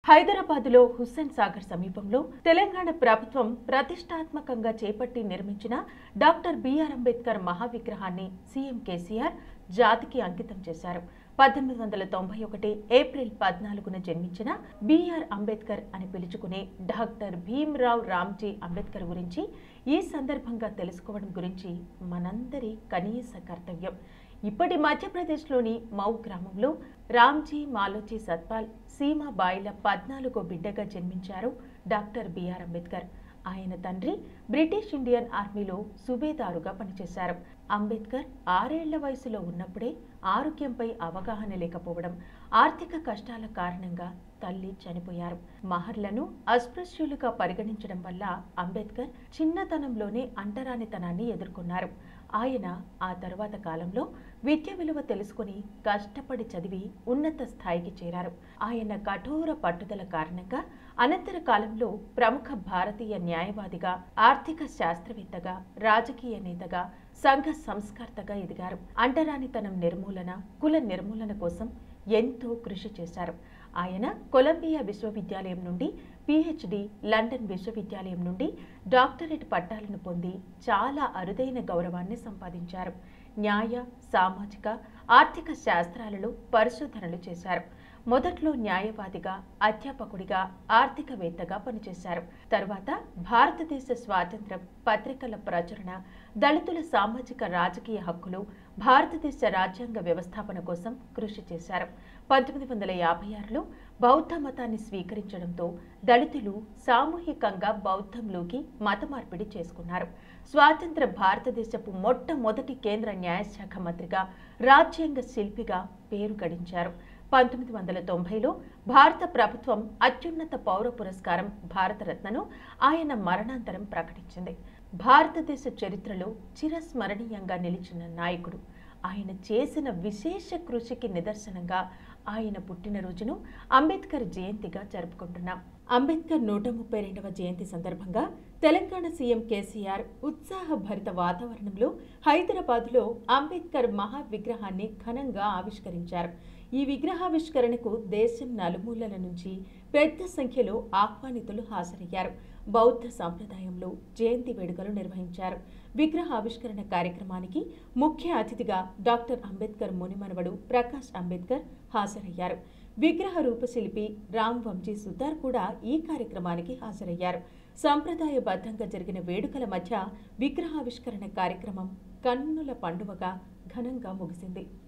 హైదరాబాద్లో హుస్సేన్ సాగర్ సమీపంలో తెలంగాణ ప్రభుత్వం ప్రతిష్టాత్మకంగా చేపట్టి నిర్మించిన డాక్టర్ బిఆర్ అంబేద్కర్ మహావిగ్రహాన్ని సీఎం కేసీఆర్ జాతికి అంకితం చేశారు పద్దెనిమిది వందల తొంభై ఒకటి ఏప్రిల్ పద్నాలుగున జన్మించిన బిఆర్ అంబేద్కర్ అని పిలుచుకునే డాక్టర్ భీమ్రావ్ రామ్జీ అంబేద్కర్ గురించి ఈ సందర్భంగా తెలుసుకోవడం గురించి మనందరి కనీస కర్తవ్యం ఇప్పటి మధ్యప్రదేశ్లోని మౌ గ్రామంలో రామ్జీ మాలోజీ సత్పాల్ సీమాబాయిల పద్నాలుగో బిడ్డగా జన్మించారు డాక్టర్ బిఆర్ అంబేద్కర్ ఆయన తండ్రి బ్రిటిష్ ఇండియన్ ఆర్మీలో సుబేదారుగా పనిచేశారు అంబేద్కర్ ఆరేళ్ల వయసులో ఉన్నప్పుడే ఆరోగ్యంపై అవగాహన లేకపోవడం ఆర్థిక కష్టాల కారణంగా తల్లి చనిపోయారు మహర్లను అస్పృశ్యులుగా పరిగణించడం వల్ల అంబేద్కర్ చిన్నతనంలోనే అంటరానితనాన్ని ఎదుర్కొన్నారు ఆయన ఆ తర్వాత కాలంలో విద్య విలువ తెలుసుకుని కష్టపడి చదివి ఉన్నత స్థాయికి చేరారు ఆయన కఠోర పట్టుదల కారణంగా అనంతర కాలంలో ప్రముఖ భారతీయ న్యాయవాదిగా ఆర్థిక శాస్త్రవేత్తగా రాజకీయ నేతగా సంఘ సంస్కర్తగా ఎదిగారు అంటరానితనం నిర్మూలన కుల నిర్మూలన కోసం ఎంతో కృషి చేశారు ఆయన కొలంబియా విశ్వవిద్యాలయం నుండి పిహెచ్డి లండన్ విశ్వవిద్యాలయం నుండి డాక్టరేట్ పట్టాలను పొంది చాలా అరుదైన గౌరవాన్ని సంపాదించారు న్యాయ సామాజిక ఆర్థిక శాస్త్రాలలో పరిశోధనలు చేశారు మొదట్లో న్యాయవాదిగా అధ్యాపకుడిగా ఆర్థికవేత్తగా పనిచేశారు తరువాత భారతదేశ స్వాతంత్ర్యం పత్రికల ప్రచురణ దళితుల సామాజిక రాజకీయ హక్కులు భారతదేశ రాజ్యాంగ వ్యవస్థాపన కోసం కృషి చేశారు పంతొమ్మిది వందల యాభై ఆరులో బౌద్ధ మతాన్ని స్వీకరించడంతో దళితులు సామూహికంగా బౌద్ధంలోకి మత మార్పిడి చేసుకున్నారు స్వాతంత్ర భారతదేశపు మొట్టమొదటి కేంద్ర న్యాయశాఖ మంత్రిగా రాజ్యాంగ శిల్పిగా పేరు గడించారు పంతొమ్మిది వందల తొంభైలో భారత ప్రభుత్వం అత్యున్నత పౌర పురస్కారం భారతరత్నను ఆయన మరణాంతరం ప్రకటించింది భారతదేశ చరిత్రలో చిరస్మరణీయంగా నిలిచిన నాయకుడు ఆయన చేసిన విశేష కృషికి నిదర్శనంగా ఆయన పుట్టినరోజును అంబేద్కర్ జయంతిగా జరుపుకుంటున్నాం అంబేద్కర్ నూట ముప్పై రెండవ జయంతి సందర్భంగా తెలంగాణ సీఎం కేసీఆర్ ఉత్సాహభరిత వాతావరణంలో హైదరాబాద్లో అంబేద్కర్ మహా విగ్రహాన్ని ఘనంగా ఆవిష్కరించారు ఈ విగ్రహావిష్కరణకు దేశం నలుమూలల నుంచి పెద్ద సంఖ్యలో ఆహ్వానితులు హాజరయ్యారు బౌద్ధ సంప్రదాయంలో జయంతి వేడుకలు నిర్వహించారు విగ్రహావిష్కరణ కార్యక్రమానికి ముఖ్య అతిథిగా డాక్టర్ అంబేద్కర్ మునిమనవడు ప్రకాష్ అంబేద్కర్ హాజరయ్యారు విగ్రహ రూపశిల్పి రామ్ వంజీ సుతార్ కూడా ఈ కార్యక్రమానికి హాజరయ్యారు సంప్రదాయబద్ధంగా జరిగిన వేడుకల మధ్య విగ్రహావిష్కరణ కార్యక్రమం కన్నుల పండువగా ఘనంగా ముగిసింది